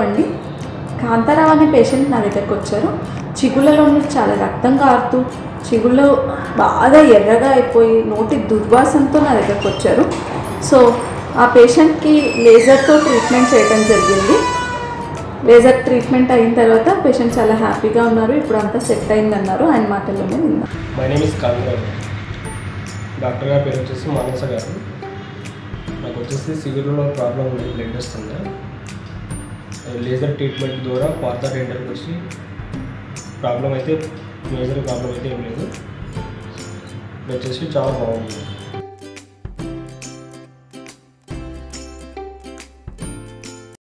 అండి కాంతారావు అనే పేషెంట్ నా దగ్గరకు వచ్చారు చిగుళ్ళలో నుండి చాలా రక్తం కారుతూ చిగుళ్ళు బాగా ఎర్రగా అయిపోయి నోటి దుర్వాసనతో నా దగ్గరకు వచ్చారు సో ఆ పేషెంట్కి లేజర్తో ట్రీట్మెంట్ చేయడం జరిగింది లేజర్ ట్రీట్మెంట్ అయిన తర్వాత పేషెంట్ చాలా హ్యాపీగా ఉన్నారు ఇప్పుడు అంతా సెట్ అయిందన్నారు ఆయన మాటల్లోనే విన్నాం my name is Kantirao doctor గారి పేరు వచ్చేసి మానస గారు నాకు వచ్చేసి సిగురులో ప్రాబ్లం ఉంది బ్లడ్ వస్తుంది లేజర్ ట్రీట్మెంట్ ద్వారా పాత టెండర్కి వచ్చి ప్రాబ్లం అయితే మేజర్ ప్రాబ్లం అయితే ఏం లేదు ఇది వచ్చేసి చాలా బాగుంది